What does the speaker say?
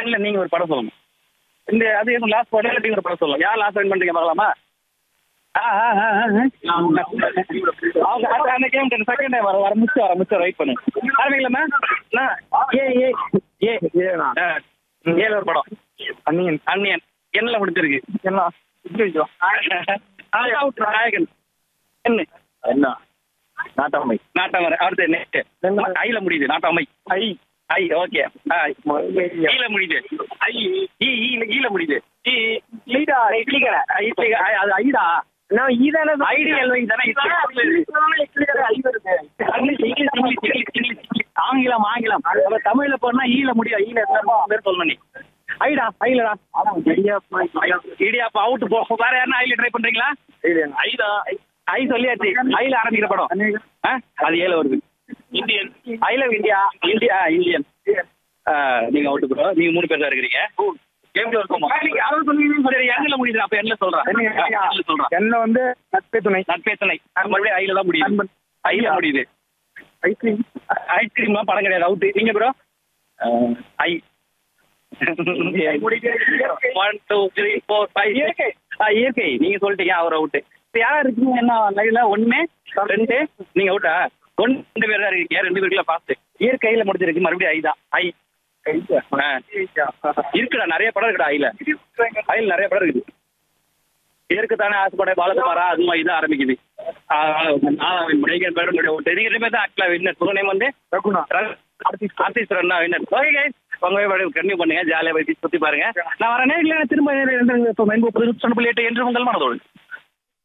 எண்ணில் நீங்க ஒரு படம் சொல்லணும் இந்த அது எதுவும் லாஸ்ட் படம் நீங்க ஒரு படம் சொல்லலாம் யார் லாஸ்ட் வின் பண்றீங்க பார்க்கலாமா ஆ, ஆ, ஆ, ஆ, ஆ. அவங்க அடுத்த அந்த கேம் டென் செகண்ட் வர வர மிச்சம் வர மிச்சம் ரைட் பண்ணு ஆரம்பிக்கலாமா நான் ஏ ஏ ஏ ஏண்ணா ஆ, ஏல ஒரு படம் அன்னியன் அன்னியன் என்னல முடிச்சிருக்கு என்ன நாயகன் என்ன என்ன நாட்டாமை நாட்டாமரை அடுத்து என்ன ஐல முடியுது நாட்டாமை ஐ ஐ ஓகே ஈல முடியுது ஐ ஈ ஈல ஈல முடியுது ஈ லீடா இட்லி கடை இட்லி ஐ, அது ஐடா நான் ஈதானே ஐடியல் வைஸ் தானே இட்லி கடை ஐ வருது English English English English English ஆங்கிலம் ஆங்கிலம் நம்ம தமிழ்ல போனா ஈல முடியும் ஈல எத்தனை பேர் சொல்லணும் நீ ஐடா ஐலடா இடியாப்பா அவுட் போ வேற யாருன்னா ஐல ட்ரை பண்றீங்களா ஐதா ஐ சொல்லியாச்சு ஐல ஆரம்பிக்கிற படம் ஆ? அது ஏழு வருது Indian I love India India Indian நீங்க அவுட் ப்ரோ நீங்க மூணு பேர் தான் இருக்கிறீங்க கேம்ல இருக்கோமா அவர் சொல்லுவீங்க சரி எண்ணில் முடியுது அப்ப எண்ணில் சொல்றேன் எண்ணில் சொல்றேன் என்ன வந்து நட்பே துணை நட்பேத்தனை மறுபடியும் ஐல தான் முடியுது ஐல முடியுது ஐஸ்கிரீம் ஐஸ்கிரீம்லாம் படம் கிடையாது அவுட் நீங்க bro I one two three four five இயற்கை இயற்கை நீங்க சொல்லிட்டீங்க அவர் அவுட் இப்போ யார் இருக்கீங்க என்ன லைவ்ல ஒன்னு ரெண்டு நீங்க அவுட்டா ஒன்னு ரெண்டு பேர் தான் இருக்கீங்க ரெண்டு பேருக்குல ஃபாஸ்ட் இயற்கையில முடிஞ்சிருக்கு மறுபடியும் ஐ தான் ஐ ஆ. இருக்குடா நிறைய படம் இருக்குடா ஐல ஐல நிறைய படம் இருக்குது இதற்கு தானே ஆசைப்பட பாலகுமாரா அதுவும் இது ஆரம்பிக்குது பேர் நீங்க ரெண்டு பேர் தான் ஆக்சுவலா வின்னர் புது நேம் வந்து ரகுணா ஆர்டிஸ்ட் தான் வின்னர் ஓகே கைஸ் உங்க கண்டினியூ பண்ணுங்க ஜாலியாக போய் சுத்தி பாருங்க நான் வரேனே இல்லை திரும்ப இப்போ மென்பு புது சொன்ன புள்ளிட்டு என்று உங்கள் மனதோடு